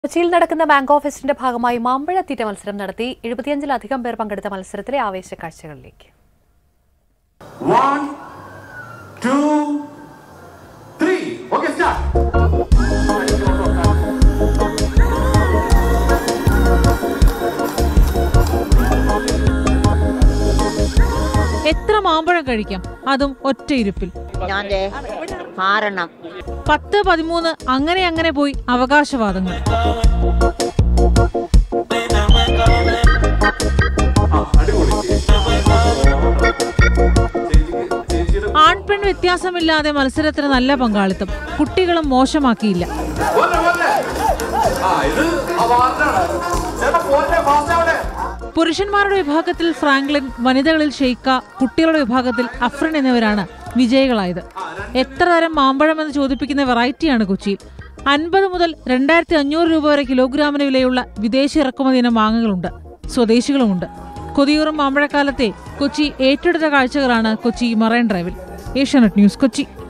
കൊച്ചിയിൽ നടക്കുന്ന മാംഗോ ഫെസ്റ്റിന്റെ ഭാഗമായി മാമ്പഴ തീറ്റ മത്സരം നടത്തി എഴുപത്തിയഞ്ചിലധികം പേർ പങ്കെടുത്ത മത്സരത്തിലെ ആവേശ കാഴ്ചകളിലേക്ക് One, two, three. Okay, start. എത്ര മാമ്പഴം കഴിക്കാം അതും ഒറ്റ ഇരുപ്പിൽ ഞാൻ ദേ ആറെണ്ണം പത്ത് പതിമൂന്ന് അങ്ങനെ അങ്ങനെ പോയി അവകാശവാദങ്ങൾ ആ, അടിപൊളി. ചേച്ചിക്ക് ചേച്ചിയുടെ ആൺപെൺ വ്യത്യാസമില്ലാതെ മത്സരത്തിന് നല്ല പങ്കാളിത്തം കുട്ടികളും മോശമാക്കിയില്ല പോരെ, പോരെ. ആ, ഇത് അവാർഡാണ്. ചേട്ടാ, പോരെ, fast ആവണേ. പുരുഷന്മാരുടെ വിഭാഗത്തിൽ ഫ്രാങ്ക്ലിൻ വനിതകളിൽ ഷെയ്ക്ക കുട്ടികളുടെ വിഭാഗത്തിൽ അഫ്രിൻ എന്നിവരാണ് വിജയികളായത് എത്ര തരം മാമ്പഴം എന്ന് ചോദിപ്പിക്കുന്ന വെറൈറ്റിയാണ് കൊച്ചിയിൽ അൻപത് മുതൽ രണ്ടായിരത്തി അഞ്ഞൂറ് രൂപ വരെ കിലോഗ്രാമിന് വിലയുള്ള വിദേശ ഇറക്കുമതി ഇനം മാങ്ങകളുണ്ട് സ്വദേശികളുമുണ്ട് കൊതിയൂറും മാമ്പഴക്കാലത്തെ കൊച്ചി ഏറ്റെടുത്ത കാഴ്ചകളാണ് കൊച്ചി മറൈൻ ഡ്രൈവിൽ ഏഷ്യാനെറ്റ് ന്യൂസ് കൊച്ചി